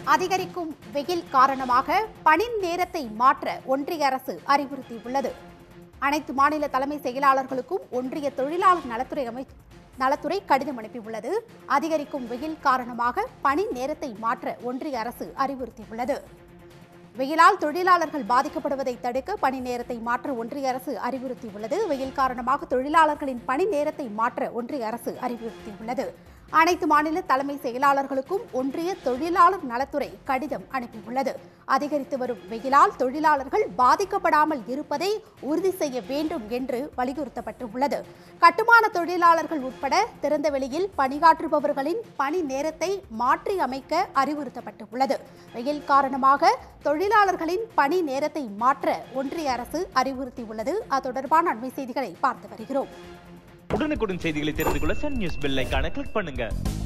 அதிகரிக்கும் வெயில் காரணமாக பணி நேரத்தை மாற்ற ஒன்றிய அரசு அறிவுறுத்தியுள்ளது அனைத்து மாநில தலைமை செயலாளர்களுக்கும் ஒன்றிய தொழிலாளர் நலத்துறை அமை நலத்துறை கடிதம் அனுப்பியுள்ளது அதிகரிக்கும் வெயில் காரணமாக பணி நேரத்தை மாற்ற ஒன்றிய அரசு அறிவுறுத்தியுள்ளது வெயிலால் தொழிலாளர்கள் பாதிக்கப்படுவதை தடுக்க பணி நேரத்தை மாற்ற ஒன்றிய அரசு அறிவுறுத்தியுள்ளது வெயில் காரணமாக தொழிலாளர்களின் பணி நேரத்தை மாற்ற ஒன்றிய அரசு அறிவுறுத்தியுள்ளது அனைத்து மாநில தலைமை செயலாளர்களுக்கும் ஒன்றிய தொழிலாளர் நலத்துறை கடிதம் அனுப்பியுள்ளது அதிகரித்து வரும் வெயிலால் தொழிலாளர்கள் பாதிக்கப்படாமல் இருப்பதை உறுதி செய்ய வேண்டும் என்று வலியுறுத்தப்பட்டுள்ளது கட்டுமான தொழிலாளர்கள் உட்பட திறந்த வெளியில் பணியாற்றுபவர்களின் பணி நேரத்தை மாற்றி அமைக்க அறிவுறுத்தப்பட்டுள்ளது வெயில் காரணமாக தொழிலாளர்களின் பணி நேரத்தை மாற்ற ஒன்றிய அரசு அறிவுறுத்தியுள்ளது அது தொடர்பான அண்மை செய்திகளை பார்த்து வருகிறோம் உடனுக்குடன் செய்திகளை தெரிந்து கொள்ள சன் நியூஸ் பெல் ஐகானை கிளிக் பண்ணுங்க